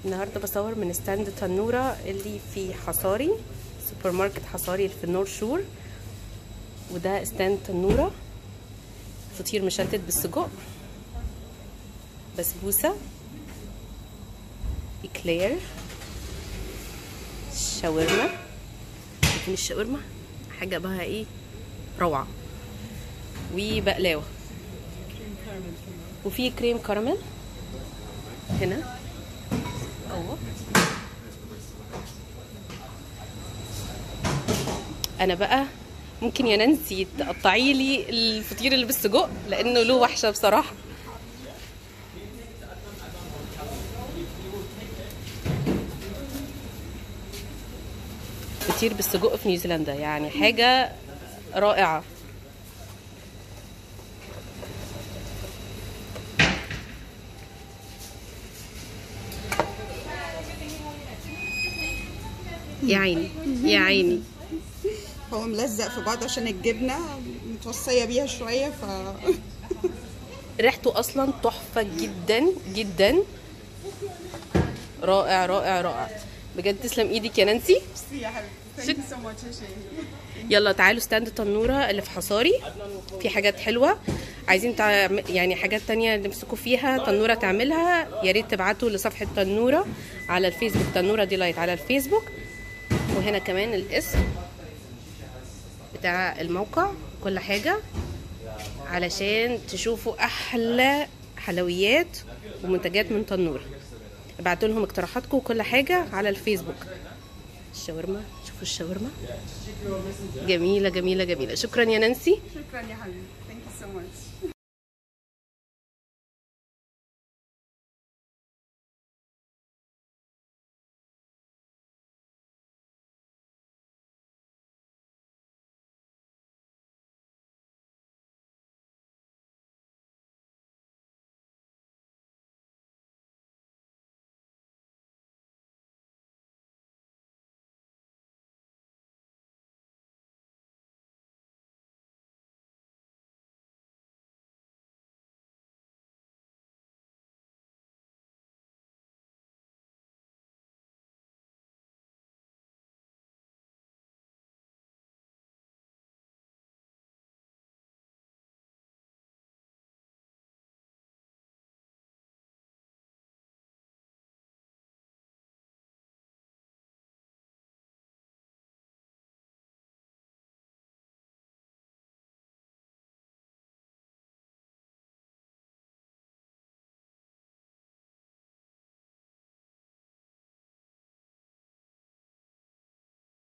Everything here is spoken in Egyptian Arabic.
النهارده بصور من ستاند تنوره اللي في حصاري سوبر ماركت حصاري اللي في النور شور وده ستاند تنوره فطير مشلتت بالسجق بسبوسه اكلير شاورما شايفين الشاورما حاجه بقى ايه روعه وبقلاوه وفي كريم كراميل هنا اهو انا بقى ممكن يا نانسي تقطعي لي الفطير اللي بالسجق لانه له وحشه بصراحه فطير بالسجق في نيوزيلندا يعني حاجه رائعه يا عيني يا عيني هو ملزق في بعض عشان الجبنه متوصيه بيها شويه ف ريحته اصلا تحفه جدا جدا رائع رائع رائع بجد تسلم ايدك يا نانسي يا حبيبتي ثانك يو سو ماتش يا شيخ يلا تعالوا ستاند تنوره اللي في حصاري في حاجات حلوه عايزين تعم... يعني حاجات تانية نمسكوا فيها تنوره تعملها يا ريت تبعتوا لصفحه تنوره على الفيسبوك تنوره ديلايت على الفيسبوك وهنا كمان الاسم بتاع الموقع كل حاجه علشان تشوفوا احلى حلويات ومنتجات من تنوره ابعتوا لهم اقتراحاتكم وكل حاجه على الفيسبوك الشاورما شوفوا الشاورما جميله جميله جميله شكرا يا نانسي شكرا يا حبيبي ثانك يو سو ماتش